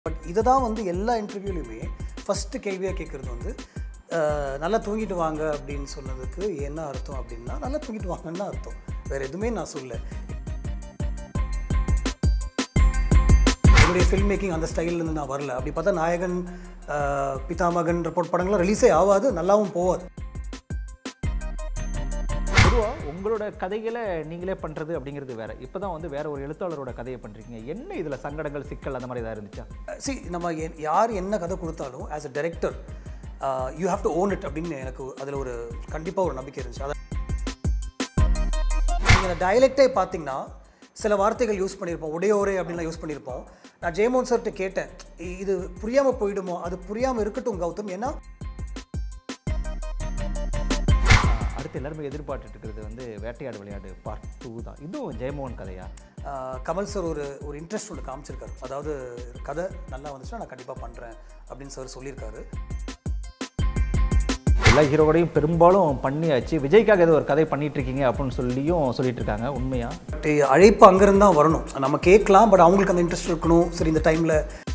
but இதை தான் வந்து எல்லா இன்டர்வியூலையுமே ஃபஸ்ட்டு கேள்வியாக கேட்குறது வந்து அஹ், நல்லா தூங்கிட்டு வாங்க அப்படின்னு சொன்னதுக்கு என்ன அர்த்தம் அப்படின்னா நல்லா தூங்கிட்டு வாங்கன்னு தான் அர்த்தம் வேறு எதுவுமே நான் சொல்ல என்னுடைய ஃபில்ம் மேக்கிங் அந்த ஸ்டைல்லேருந்து நான் வரல அப்படி பார்த்தா நாயகன் அஹ், பிதாமகன் ரிப்போர்ட் படங்கள்லாம் ரிலீஸே ஆகாது நல்லாவும் போகாது பொதுவாக உங்களோட கதைகளை நீங்களே பண்ணுறது அப்படிங்கிறது வேற இப்போ தான் வந்து வேற ஒரு எழுத்தாளரோட கதையை பண்ணுறீங்க என்ன இதில் சங்கடங்கள் சிக்கல் அந்த மாதிரி ஏதாவது இருந்துச்சா சி நம்ம என்- யார் என்ன கதை கொடுத்தாலும் as a director you have to own it அப்படின்னு எனக்கு அதில் ஒரு கண்டிப்பாக ஒரு நம்பிக்கை இருந்துச்சு அதை நீங்கள் டைலக்டே பார்த்தீங்கன்னா சில வார்த்தைகள் யூஸ் பண்ணியிருப்போம் உடையோரே அப்படின்லாம் யூஸ் பண்ணியிருப்போம் நான் ஜெயமோகன் சார்கிட்ட கேட்டேன் இ- இது புரியாமல் போயிடுமோ அது புரியாமல் இருக்கட்டும் கௌதம் ஏன்னா ஆஹ் அடுத்து எல்லாருமே எதிர்பார்த்துட்டு இருக்கிறது வந்து வேட்டையாடு விளையாடு பார்ட் டூ தான் இதுவும் ஜெயமோகன் கதையா ஆஹ், கமல் சார் ஒரு ஒரு இன்ட்ரெஸ்ட் ஒன்று காமிச்சிருக்காரு அதாவது கதை நல்லா வந்துச்சுன்னா நான் கண்டிப்பாக பண்ணுறேன் அப்படின்னு சார் சொல்லியிருக்காரு எல்லா ஹீரோகளையும் பெரும்பாலும் பண்ணியாச்சு விஜய்க்காக ஏதோ ஒரு கதை பண்ணிட்டு இருக்கீங்க அப்படின்னு சொல்லியும் சொல்லிட்டு இருக்காங்க உண்மையா பட் அழைப்பு அங்கேருந்து தான் வரணும் நம்ம கேட்கலாம் பட் அவங்களுக்கு அந்த இன்ட்ரெஸ்ட் இருக்கணும் சரி இந்த டைமில்